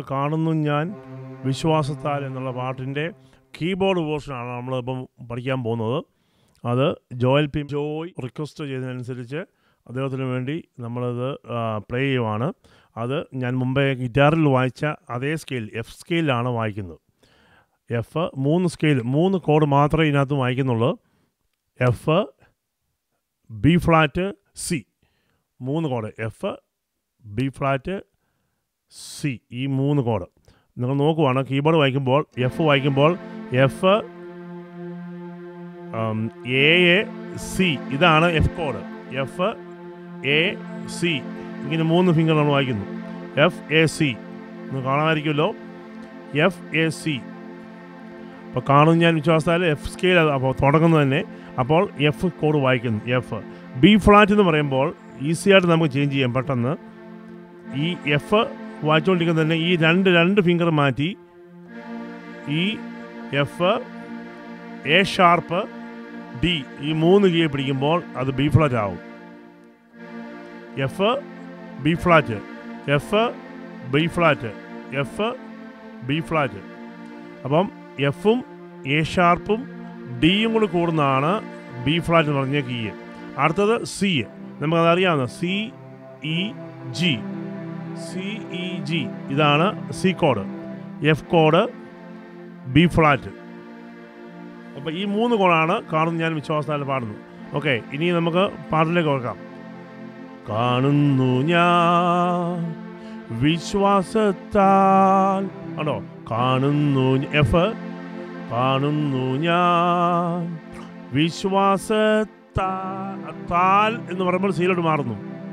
കാണുന്നു ഞാൻ വിശ്വാസത്താൽ എന്നുള്ള പാട്ടിൻ്റെ കീബോർഡ് പോർഷനാണ് നമ്മളിപ്പം പഠിക്കാൻ പോകുന്നത് അത് ജോയൽ പി ജോയ് റിക്വസ്റ്റ് ചെയ്തതിനനുസരിച്ച് അദ്ദേഹത്തിന് വേണ്ടി നമ്മളത് പ്ലേ ചെയ്യുവാണ് അത് ഞാൻ മുമ്പേ ഗിറ്റാറിൽ വായിച്ച അതേ സ്കെയിൽ എഫ് സ്കെയിലാണ് വായിക്കുന്നത് എഫ് മൂന്ന് സ്കെയിൽ മൂന്ന് കോഡ് മാത്രമേ ഇതിനകത്ത് വായിക്കുന്നുള്ളൂ എഫ് ബി ഫ്ലാറ്റ് സി മൂന്ന് കോഡ് എഫ് ബി ഫ്ലാറ്റ് സി ഈ മൂന്ന് കോഡ് നിങ്ങൾ നോക്കുവാണ് കീബോർഡ് വായിക്കുമ്പോൾ എഫ് വായിക്കുമ്പോൾ എഫ് എ എ സി ഇതാണ് എഫ് കോഡ് എഫ് എ സി ഇങ്ങനെ മൂന്ന് ഫിംഗറാണ് വായിക്കുന്നത് എഫ് എ സി നിങ്ങൾ കാണാമായിരിക്കുമല്ലോ എഫ് എ സി അപ്പോൾ കാണുന്ന ഞാൻ വിശ്വാസത്താൽ എഫ് സ്കെയിൽ അപ്പോൾ തുടങ്ങുന്നത് തന്നെ അപ്പോൾ എഫ് കോഡ് വായിക്കുന്നു എഫ് ബി ഫ്ലാറ്റ് എന്ന് പറയുമ്പോൾ ഈസി ആയിട്ട് നമുക്ക് ചേഞ്ച് ചെയ്യാം പെട്ടെന്ന് ഈ എഫ് വായിച്ചുകൊണ്ടിരിക്കുന്നത് തന്നെ ഈ രണ്ട് രണ്ട് ഫിംഗർ മാറ്റി ഈ എഫ് എ ഷാർപ്പ് ഡി ഈ മൂന്ന് കീ പിടിക്കുമ്പോൾ അത് ബി ഫ്ലാറ്റ് ആവും F B flat F B flat F B flat അപ്പം എഫും എ ഷാർപ്പും ഡിയും കൂടി കൂടുന്നതാണ് ബി ഫ്ലാറ്റ് എന്ന് പറഞ്ഞ കീ അടുത്തത് സി നമുക്കത് അറിയാവുന്ന C E G C E G ഇതാണ് C code F code B flat അപ്പോൾ ഈ മൂന്ന് കോഡാണ് കാണുന്ന ഞാൻ വിശ്വാസത്താൽ പാടുന്നത് ഓക്കെ ഇനി നമുക്ക് പാട്ടിലേക്ക് ഓർക്കാം കാണുന്നു ഞാൻ വിശ്വാസത്താൽ ആണോ കാണുന്നു എഫ് കാണുന്നു ഞാൻ വിശ്വാസത്താൽ എന്ന് പറയുമ്പോൾ സീലോട്ട് മാറുന്നു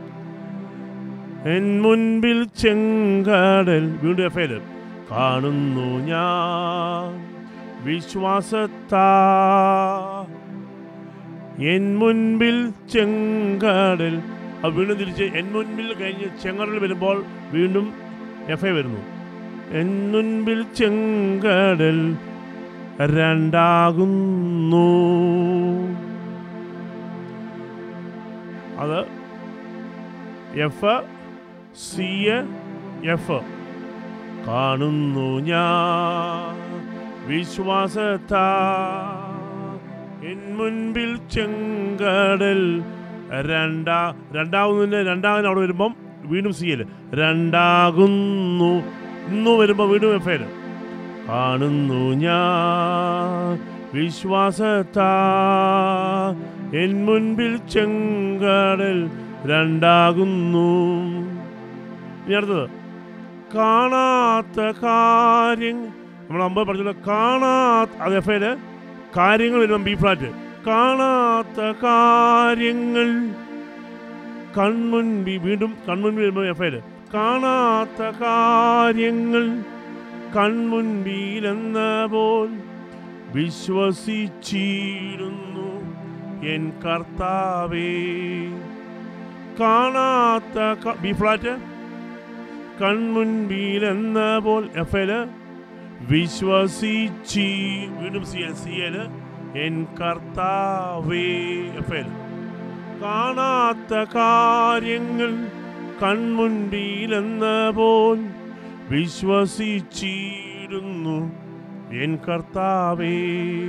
എൻ മുൻപിൽ ചെങ്കടൽ വീണ്ടും എഫ് കാണുന്നു ഞാൻ വിശ്വാസത്താ എൻ മുൻപിൽ ചെങ്കടൽ അത് വീണ്ടും തിരിച്ച് എൻ മുൻപിൽ കഴിഞ്ഞ് ചെങ്കടൽ വരുമ്പോൾ വീണ്ടും എഫ് ഐ വരുന്നു എൻ മുൻപിൽ ചെങ്കടൽ രണ്ടാകുന്നു അത് എഫ് സി എഫ് കാണുന്നു ഞാൻ വിശ്വാസത്താ എൻ മുൻപിൽ ചെങ്കടൽ രണ്ടാ രണ്ടാവുന്നതിന് രണ്ടാമതിന് അവിടെ വരുമ്പം വീണ്ടും സി എൽ രണ്ടാകുന്നു ഇന്നു വരുമ്പോൾ വീണ്ടും എഫ് എൽ കാണുന്നു ഞാൻ വിശ്വാസത്താ എൻ മുൻപിൽ ചെങ്കടൽ രണ്ടാകുന്നു ഇനി അടുത്തത് കാണാത്ത കാര്യം നമ്മൾ അമ്പത് പറഞ്ഞല്ലോ കാണാത്ത അത് എഫ് ഐയില് കാര്യങ്ങൾ വരുമ്പം ബി ഫ്ലാറ്റ് കാണാത്ത കാര്യങ്ങൾ കൺമുൻപി വീണ്ടും കൺമുൻപിൽ വരുമ്പോൾ എഫ് ഐയില് കാണാത്ത കാര്യങ്ങൾ കൺമുൻപിലെന്ന പോൽ വിശ്വസിച്ചിരുന്നു എൻ കർത്താവേ കാണാത്ത ബി ഫ്ലാറ്റ് കൺമുൻപിലെന്ന പോൽ എഫ് എല് വിശ്വസിച്ചി വീണ്ടും സി എൽ സി എൽ എൻ കർത്താവേ എഫ് എൽ കാണാത്ത കാര്യങ്ങൾ കൺമുൻപിലെന്ന പോൽ വിശ്വസിച്ചിരുന്നു എൻ കർത്താവേ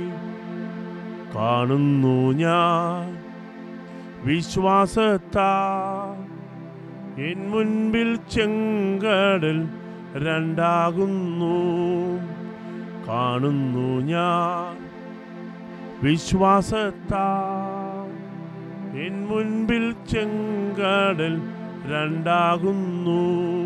കാണുന്നു ഞാൻ വിശ്വാസത്താ എൻ മുൻപിൽ ചെങ്കടൽ രണ്ടാകുന്നു കാണുന്നു ഞാൻ വിശ്വാസത്താ എൻ മുൻപിൽ ചെങ്കടൽ രണ്ടാകുന്നു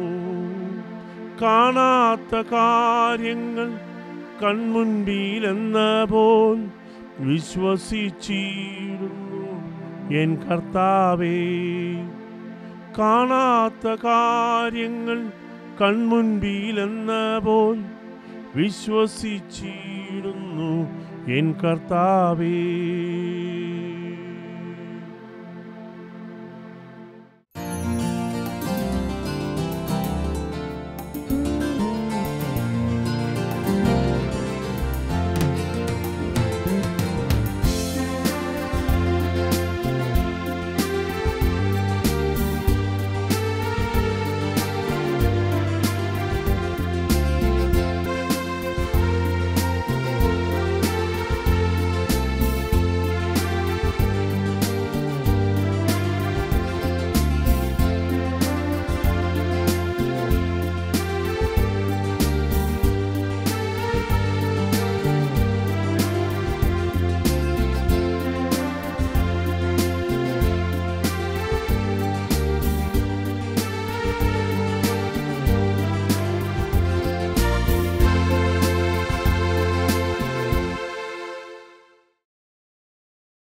കാണാത്ത കാര്യങ്ങൾ കൺമുൻപിലെന്ന പോൽ വിശ്വസിച്ചിരുന്നു എൻ കർത്താവേ കാണാത്ത കാര്യങ്ങൾ കൺമുൻപിലെന്ന പോൽ വിശ്വസിച്ചിരുന്നു എൻ കർത്താവേ